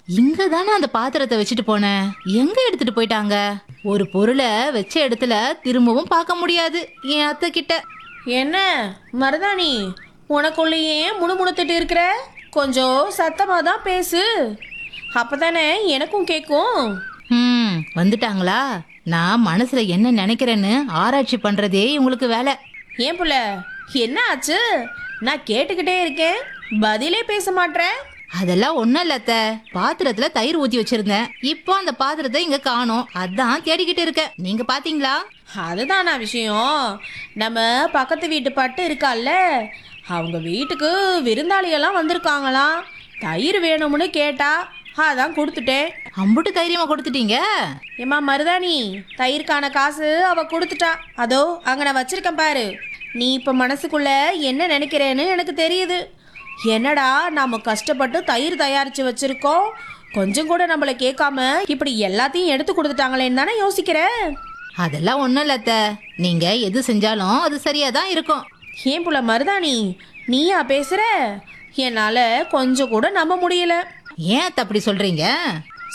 இங்க தானே அந்த பாத்திரத்தை வச்சுட்டு போனேன் எங்க எடுத்துட்டு போயிட்டாங்க ஒரு பொருளை வச்ச இடத்துல திரும்பவும் பார்க்க முடியாது என் அத்தை கிட்ட என்ன மருதாணி உனக்குள்ளேயே முணுமுணுத்துட்டு இருக்கிற கொஞ்சம் சத்தமாக தான் பேசு அப்பதானே எனக்கும் கேட்கும் ம் வந்துட்டாங்களா நான் மனசுல என்ன நினைக்கிறேன்னு ஆராய்ச்சி பண்றதே உங்களுக்கு வேலை ஏன் புள்ள என்ன ஆச்சு நான் கேட்டுக்கிட்டே இருக்கேன் பதிலே பேச மாட்றேன் அதெல்லாம் ஒண்ணும் இல்ல அத்தை பாத்திரத்துல தயிர் ஊத்தி வச்சிருந்தேன் இப்போ அந்த பாத்திரத்தை இங்க காணோம் அதான் தேடிக்கிட்டு இருக்கேன் நீங்க பாத்தீங்களா அதுதானா விஷயம் நம்ம பக்கத்து வீட்டு பட்டு இருக்கால்ல அவங்க வீட்டுக்கு விருந்தாளியெல்லாம் வந்திருக்காங்களாம் தயிர் வேணும்னு கேட்டா அதான் கொடுத்துட்டேன் அம்புட்டு தைரியமா கொடுத்துட்டீங்க ஏம்மா மருதாணி தயிர்க்கான காசு அவ கொடுத்துட்டா அதோ அங்க நான் வச்சிருக்கேன் பாரு நீ இப்ப மனசுக்குள்ள என்ன நினைக்கிறேன்னு எனக்கு தெரியுது என்னடா நாம கஷ்டப்பட்டு தயிர் தயாரிச்சு வச்சிருக்கோம் கொஞ்சம் கூட நம்மள கேட்காம இப்படி எல்லாத்தையும் எடுத்து கொடுத்துட்டாங்களேன்னு தானே யோசிக்கிறேன் அதெல்லாம் ஒண்ணும் இல்ல அத்தை நீங்க எது செஞ்சாலும் அது சரியா தான் இருக்கும் ஏன் புள்ள மருதாணி நீயா பேசுற என்னால கொஞ்சம் கூட நம்ப முடியல ஏன் அத்தை அப்படி சொல்றீங்க